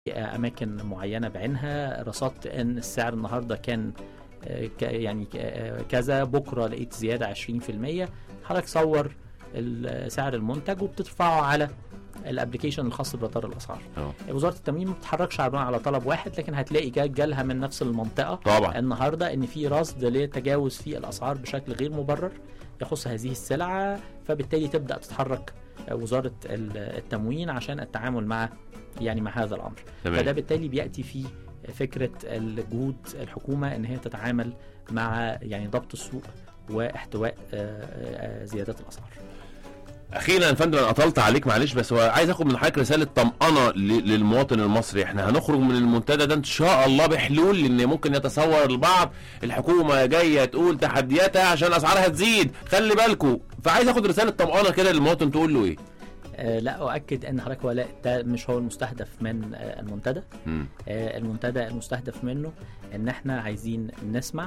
اماكن معينه بعينها رصدت ان السعر النهارده كان آه، ك- يعني ك- آه، كذا بكره لقيت زياده 20% حضرتك صور ال- سعر المنتج وبترفعه على الابلكيشن الخاص برادار الاسعار اه وزاره التموين ما بتتحركش على على طلب واحد لكن هتلاقي جا- جالها من نفس المنطقه طبعا النهارده ان في رصد لتجاوز في الاسعار بشكل غير مبرر يخص هذه السلعه فبالتالي تبدا تتحرك وزاره ال- التموين عشان التعامل مع يعني مع هذا الامر فده تمام بالتالي بياتي في فكره الجهود الحكومه ان هي تتعامل مع يعني ضبط السوق واحتواء آه، آه، زيادات الاسعار اخيرا يا فندم انا قطلت عليك معلش بس هو عايز اخد من حضرتك رساله طمانه ل- للمواطن المصري احنا هنخرج من المنتدى ده ان شاء الله بحلول لان ممكن يتصور البعض الحكومه جايه تقول تحدياتها عشان اسعارها تزيد خلي بالكم فعايز اخد رساله طمانه كده للمواطن تقول له ايه آه، لا اؤكد ان حضرتك ولا ده مش هو المستهدف من آه، المنتدى مم. آه، المنتدى المستهدف منه ان احنا عايزين نسمع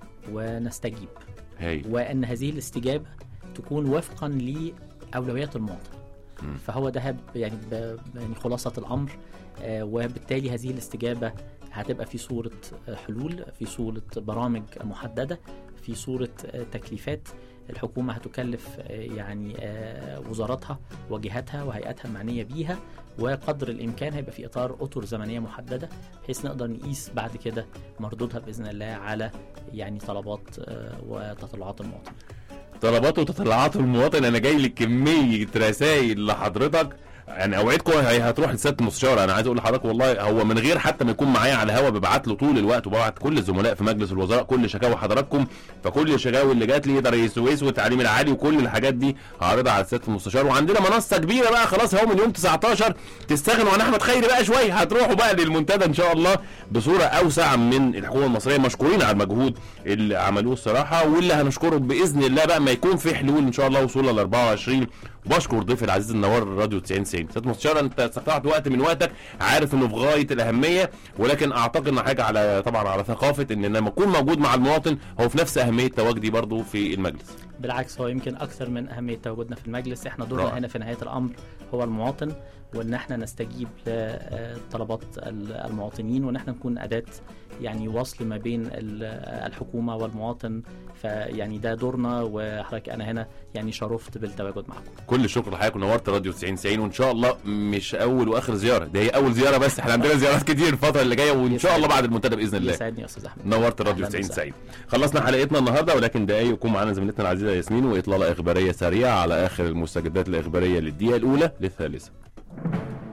ونستجيب هاي وان هذه الاستجابه تكون وفقا لاولويات المواطن مم. فهو ده هب- يعني ب- يعني خلاصه الامر آه، وبالتالي هذه الاستجابه هتبقى في صوره آه، حلول في صوره برامج محدده في صوره آه، تكليفات الحكومة هتكلف آه، يعني آه، وزاراتها وجهاتها وهيئاتها المعنية بيها وقدر الإمكان هيبقى في إطار أطر زمنية محددة بحيث نقدر نقيس بعد كده مردودها بإذن الله على يعني طلبات آه، وتطلعات المواطن طلبات وتطلعات المواطن انا جاي لي كميه رسائل لحضرتك يعني اوعدكم هي هتروح لسياده المستشار انا عايز اقول لحضرتك والله هو من غير حتى ما يكون معايا على الهوا ببعت له طول الوقت وببعت كل الزملاء في مجلس الوزراء كل شكاوى حضراتكم فكل الشكاوي اللي جات لي رئيس سويس والتعليم العالي وكل الحاجات دي هعرضها على سياده المستشار وعندنا منصه كبيره بقى خلاص اهو من يوم 19 تستغنوا عن احمد خيري بقى شويه هتروحوا بقى للمنتدى ان شاء الله بصوره اوسع من الحكومه المصريه مشكورين على المجهود اللي عملوه الصراحه واللي هنشكره باذن الله بقى ما يكون في حلول ان شاء الله وصولا ل 24 وبشكر ضيفي العزيز النوار الراديو 90 90 سياده المستشار انت استقطعت وقت من وقتك عارف انه في غايه الاهميه ولكن اعتقد ان حاجه على طبعا على ثقافه ان لما اكون موجود مع المواطن هو في نفس اهميه تواجدي برضه في المجلس بالعكس هو يمكن اكثر من اهميه تواجدنا في المجلس احنا دورنا رائع. هنا في نهايه الامر هو المواطن وان احنا نستجيب لطلبات المواطنين وان احنا نكون اداه يعني وصل ما بين ال- الحكومه والمواطن فيعني ده دورنا وحضرتك انا هنا يعني شرفت بالتواجد معكم كل الشكر لحضرتك ونورت راديو 90 90 وان شاء الله مش اول واخر زياره ده هي اول زياره بس احنا عندنا زيارات كتير الفتره اللي جايه وان شاء الله بعد المنتدى باذن الله يسعدني يا استاذ احمد نورت راديو أهلاً 90 وسهلاً. 90 خلصنا حلقتنا النهارده ولكن دقايق يكون معانا زميلتنا العزيزه ياسمين واطلاله اخباريه سريعه على اخر المستجدات الاخباريه للدقيقه الاولى للثالثه